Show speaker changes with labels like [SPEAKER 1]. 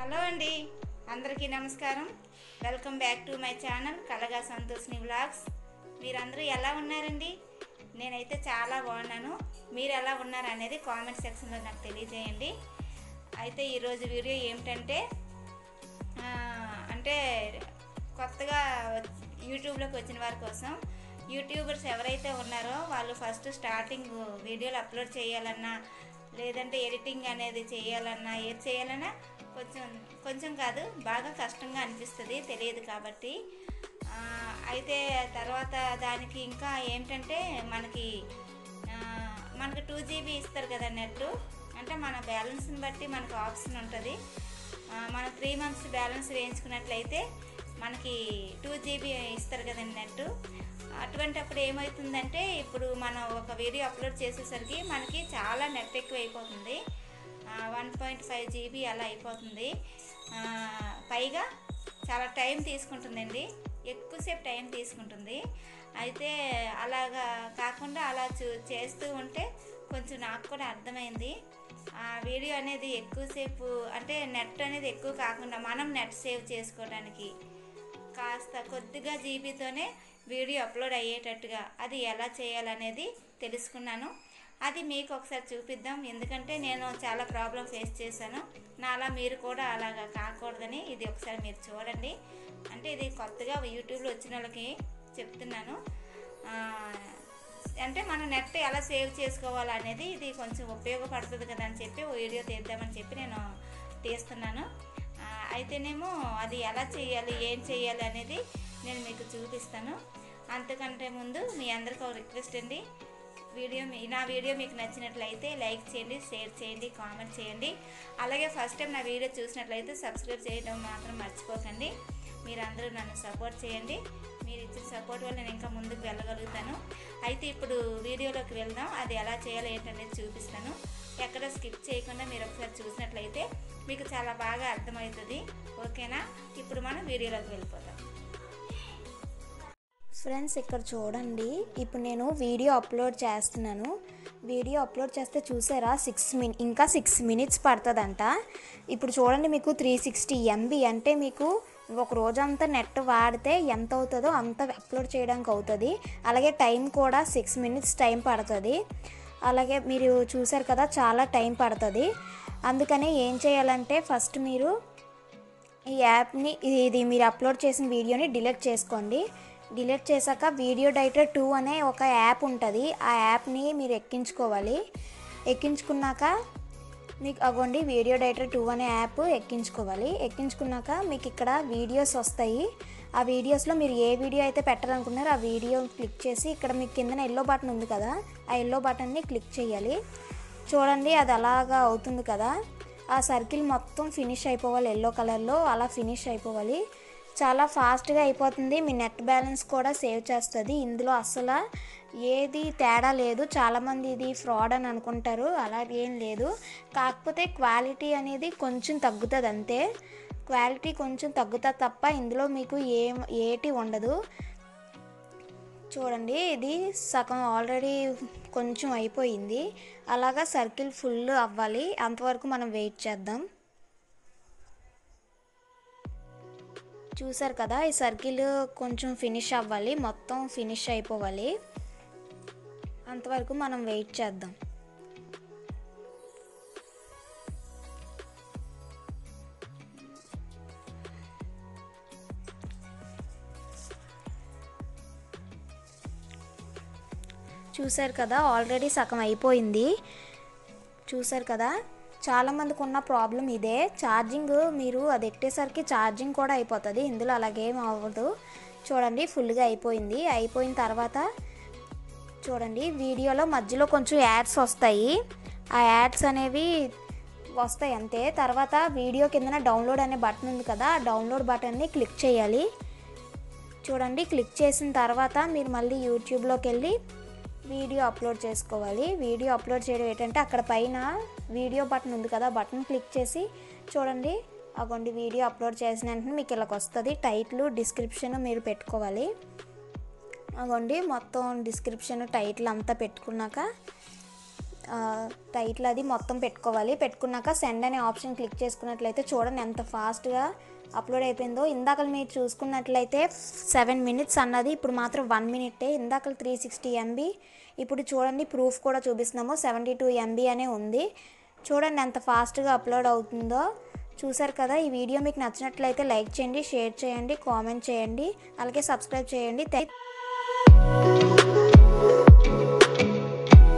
[SPEAKER 1] hello అండి అందరికీ నమస్కారం welcome back to my channel కలగా సంతోష్ని వ్లాగ్స్ మీరందరూ ఎలా ఉన్నారండి నేనైతే చాలా బాగున్నాను మీరు ఎలా ఉన్నారు అనేది కామెంట్ సెక్షన్లో నాకు తెలియజేయండి అయితే ఈరోజు వీడియో ఏమిటంటే ఆ, అంటే కొత్తగా వచ్- యూట్యూబ్లోకి వచ్చిన వారి కోసం యూట్యూబర్స్ ఎవరైతే ఉన్నారో వాళ్ళు ఫస్ట్ స్టార్టింగ్ వీడియోలు అప్లోడ్ చేయాలన్నా లేదంటే ఎడిటింగ్ అనేది చేయాలన్నా ఏది చేయాలన్నా కొంచెం కొంచెం కాదు బాగా కష్టంగా అనిపిస్తుంది తెలియదు కాబట్టి ఆ, అయితే తర్వాత దానికి ఇంకా ఏంటంటే మనకి ఆ, మనకి టూ జీబీ ఇస్తారు కదా నెట్ అంటే మన బ్యాలెన్స్ని బట్టి మనకు ఆప్షన్ ఉంటుంది ఆ, మన త్రీ మంత్స్ బ్యాలెన్స్ వేయించుకున్నట్లయితే మనకి టూ జీబీ ఇస్తారు కదండి నెట్ అటువంటప్పుడు ఏమవుతుందంటే ఇప్పుడు మనం ఒక వీడియో అప్లోడ్ చేసేసరికి మనకి చాలా నెట్ ఎక్కువ అయిపోతుంది వన్ పాయింట్ ఫైవ్ జీబీ అలా అయిపోతుంది ఆ, పైగా చాలా టైం తీసుకుంటుందండి ఎక్కువసేపు టైం తీసుకుంటుంది అయితే అలాగా కాకుండా అలా చూ చేస్తూ ఉంటే కొంచెం నాకు కూడా అర్థమైంది ఆ వీడియో అనేది ఎక్కువసేపు అంటే నెట్ అనేది ఎక్కువ కాకుండా మనం నెట్ సేవ్ చేసుకోవడానికి కాస్త కొద్దిగా జీబీతోనే వీడియో అప్లోడ్ అయ్యేటట్టుగా అది ఎలా చేయాలనేది తెలుసుకున్నాను అది మీకు ఒకసారి చూపిద్దాం ఎందుకంటే నేను చాలా ప్రాబ్లం ఫేస్ చేశాను నాలా మీరు కూడా అలాగా కాకూడదని ఇది ఒకసారి మీరు చూడండి అంటే ఇది కొత్తగా యూట్యూబ్లో వచ్చిన వాళ్ళకి చెప్తున్నాను ఆ, అంటే మన నెట్ ఎలా సేవ్ చేసుకోవాలి అనేది ఇది కొంచెం ఉపయోగపడుతుంది కదా అని చెప్పి ఓ వీడియో తీద్దామని చెప్పి నేను తీస్తున్నాను ఆ, అయితేనేమో అది ఎలా చేయాలి ఏం చేయాలి అనేది నేను మీకు చూపిస్తాను అంతకంటే ముందు మీ అందరికీ ఒక రిక్వెస్ట్ అండి వీడియో మీ నా వీడియో మీకు నచ్చినట్లయితే లైక్ చేయండి షేర్ చేయండి కామెంట్ చేయండి అలాగే ఫస్ట్ టైం నా వీడియో చూసినట్లయితే సబ్స్క్రైబ్ చేయడం మాత్రం మర్చిపోకండి మీరందరూ నన్ను సపోర్ట్ చేయండి మీరు ఇచ్చిన సపోర్ట్ వల్ల నేను ఇంకా ముందుకు వెళ్ళగలుగుతాను అయితే ఇప్పుడు వీడియోలోకి వెళ్దాం అది ఎలా చేయాలో ఏంటనేది చూపిస్తాను ఎక్కడ స్కిప్ చేయకుండా మీరు ఒకసారి చూసినట్లయితే మీకు చాలా బాగా అర్థమవుతుంది ఓకేనా ఇప్పుడు మనం వీడియోలోకి వెళ్ళిపోతాం
[SPEAKER 2] ఫ్రెండ్స్ ఇక్కడ చూడండి ఇప్పుడు నేను వీడియో అప్లోడ్ చేస్తున్నాను వీడియో అప్లోడ్ చేస్తే చూసారా సిక్స్ మిన్ ఇంకా సిక్స్ మినిట్స్ పడుతుందంట ఇప్పుడు చూడండి మీకు త్రీ సిక్స్టీ ఎంబీ అంటే మీకు ఒక రోజంతా నెట్ వాడితే ఎంత అవుతుందో అంత అప్లోడ్ చేయడానికి అవుతుంది అలాగే టైం కూడా సిక్స్ మినిట్స్ టైం పడుతుంది అలాగే మీరు చూసారు కదా చాలా టైం పడుతుంది అందుకని ఏం చేయాలంటే ఫస్ట్ మీరు ఈ యాప్ని ఇది మీరు అప్లోడ్ చేసిన వీడియోని డిలీట్ చేసుకోండి డిలీట్ చేశాక వీడియో డైటర్ టూ అనే ఒక యాప్ ఉంటుంది ఆ యాప్ని మీరు ఎక్కించుకోవాలి ఎక్కించుకున్నాక మీకు అగోండి వీడియో డైటర్ టూ అనే యాప్ ఎక్కించుకోవాలి ఎక్కించుకున్నాక మీకు ఇక్కడ వీడియోస్ వస్తాయి ఆ వీడియోస్లో మీరు ఏ వీడియో అయితే పెట్టాలనుకున్నారో ఆ వీడియో క్లిక్ చేసి ఇక్కడ మీకు కిందన ఎల్లో బటన్ ఉంది కదా ఆ ఎల్లో బటన్ని క్లిక్ చేయాలి చూడండి అది అలాగా అవుతుంది కదా ఆ సర్కిల్ మొత్తం ఫినిష్ అయిపోవాలి ఎల్లో కలర్లో అలా ఫినిష్ అయిపోవాలి చాలా ఫాస్ట్గా అయిపోతుంది మీ నెట్ బ్యాలెన్స్ కూడా సేవ్ చేస్తుంది ఇందులో అసలు ఏది తేడా లేదు చాలామంది ఇది ఫ్రాడ్ అని అనుకుంటారు అలా ఏం లేదు కాకపోతే క్వాలిటీ అనేది కొంచెం తగ్గుతుంది అంతే క్వాలిటీ కొంచెం తగ్గుతుంది తప్ప ఇందులో మీకు ఏం ఏటి ఉండదు చూడండి ఇది సగం ఆల్రెడీ కొంచెం అయిపోయింది అలాగా సర్కిల్ ఫుల్ అవ్వాలి అంతవరకు మనం వెయిట్ చేద్దాం చూసారు కదా ఈ సర్కిల్ కొంచెం ఫినిష్ అవ్వాలి మొత్తం ఫినిష్ అయిపోవాలి అంతవరకు మనం వెయిట్ చేద్దాం చూసారు కదా ఆల్రెడీ సగం అయిపోయింది చూసారు కదా చాలామందికి ఉన్న ప్రాబ్లం ఇదే ఛార్జింగ్ మీరు అది ఎట్టేసరికి ఛార్జింగ్ కూడా అయిపోతుంది ఇందులో అలాగేం అవ్వదు చూడండి ఫుల్గా అయిపోయింది అయిపోయిన తర్వాత చూడండి వీడియోలో మధ్యలో కొంచెం యాడ్స్ వస్తాయి ఆ యాడ్స్ అనేవి వస్తాయి అంతే తర్వాత వీడియో కిందన డౌన్లోడ్ అనే బటన్ ఉంది కదా ఆ డౌన్లోడ్ బటన్ని క్లిక్ చేయాలి చూడండి క్లిక్ చేసిన తర్వాత మీరు మళ్ళీ యూట్యూబ్లోకి వెళ్ళి వీడియో అప్లోడ్ చేసుకోవాలి వీడియో అప్లోడ్ చేయడం ఏంటంటే అక్కడ పైన వీడియో బటన్ ఉంది కదా బటన్ క్లిక్ చేసి చూడండి అగోండి వీడియో అప్లోడ్ చేసిన వెంటనే మీకు ఇలాగ వస్తుంది టైటిల్ డిస్క్రిప్షన్ మీరు పెట్టుకోవాలి అగోండి మొత్తం డిస్క్రిప్షన్ టైటిల్ అంతా పెట్టుకున్నాక టైటిల్ అది మొత్తం పెట్టుకోవాలి పెట్టుకున్నాక సెండ్ అనే ఆప్షన్ క్లిక్ చేసుకున్నట్లయితే చూడండి ఎంత ఫాస్ట్గా అప్లోడ్ అయిపోయిందో ఇందాక మీరు చూసుకున్నట్లయితే సెవెన్ మినిట్స్ అన్నది ఇప్పుడు మాత్రం వన్ మినిటే ఇందాక త్రీ సిక్స్టీ ఎంబీ ఇప్పుడు చూడండి ప్రూఫ్ కూడా చూపిస్తున్నాము సెవెంటీ టూ ఎంబీ అనే ఉంది చూడండి ఎంత ఫాస్ట్గా అప్లోడ్ అవుతుందో చూసారు కదా ఈ వీడియో మీకు నచ్చినట్లయితే లైక్ చేయండి షేర్ చేయండి కామెంట్ చేయండి అలాగే సబ్స్క్రైబ్ చేయండి థ్యాంక్